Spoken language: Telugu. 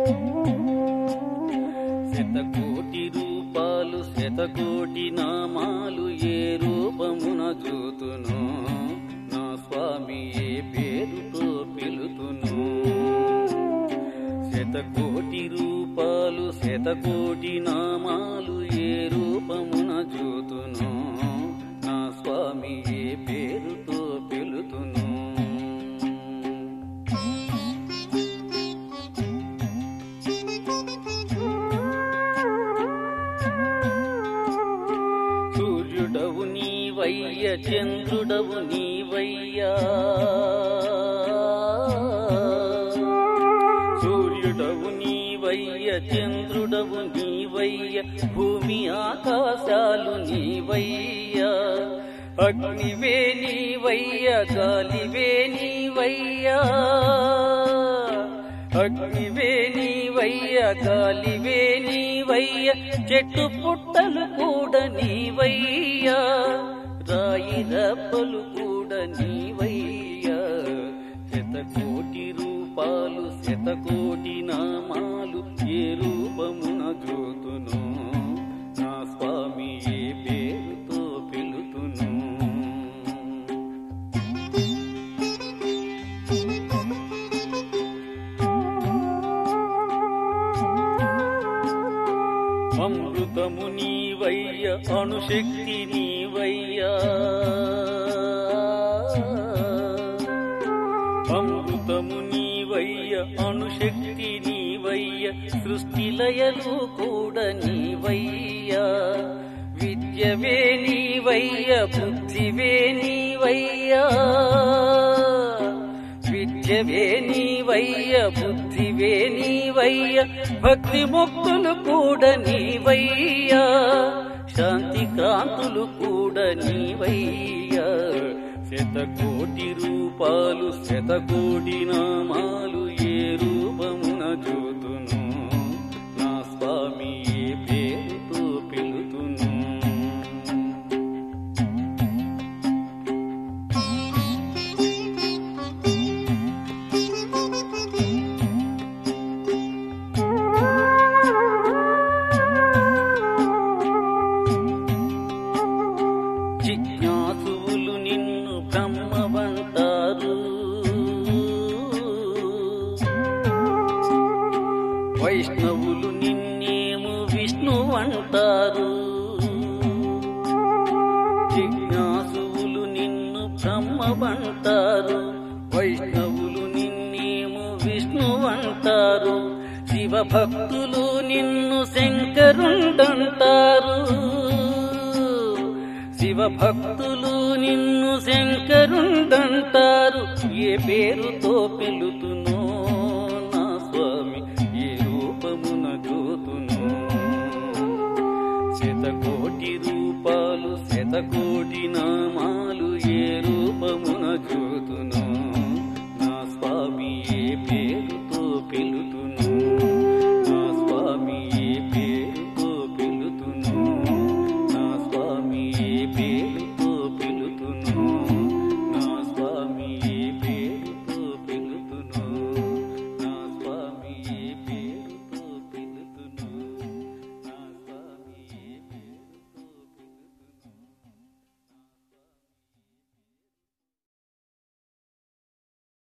శతకోటి రూపాలు శతకోటి నామాలు ఏ రూపమున చూతును నా స్వామి ఏ పేరుతో పిలుతును శతకోటి రూపాలు శతకోటి నామాలు ఏ రూపమున చూతును నా స్వామి ఏ పేరుతో పిలుతును సూర్యుడవు నీవయ్య చంద్రుడవు నీవయ్యా సూర్యుడవు నీవయ్య చంద్రుడవు నీవయ్య భూమి ఆకాశాలు నీవయ్యా అగ్నివే నీవయ్య గాలివే నీవయ్యా అగ్నివే నీవయ్య గాలివే నీవయ్య చెట్టు పుట్టలు కూడా నీవయ్యా రాయి రప్పలు కూడా నీవయ్యా శతకోటి రూపాలు శతకోటి నామాలు ఏ రూపమున జోతును నా స్వామి ఏ పేరుతో పిలుతును అమృతము నీవయ్య అణుశక్తి నీవయ్యా అమృతము నీవయ్య అణుశక్తి నీవయ్య సృష్టి లయలు కూడా నీవయ్యా విద్యవే నీవయ్య బుద్ధివే నీవయ్యా విద్యవే నీవయ్య బుద్ధివే నీవయ్య భక్తి ముక్తులు కూడా నీవయ్యా శాంతి కాంతులు కూడా నీవయ్యా శతకోటి రూపాలు శతకోటి నామాలు ఏ రూపమున చూతును నా స్వామి ఏ పేరుతో పిలుతును జిజ్ఞాసువులు నిన్ను బ్రహ్మవంటారు వైష్ణవులు నిన్నేము విష్ణువంటారు జిజ్ఞాసువులు నిన్ను బ్రహ్మవంటారు వైష్ణవులు నిన్నేము విష్ణువంటారు శివ భక్తులు నిన్ను శంకరుండంటారు శివ భక్తులు నిన్ను శంకరుండంటారు ఏ పేరుతో పిలుతును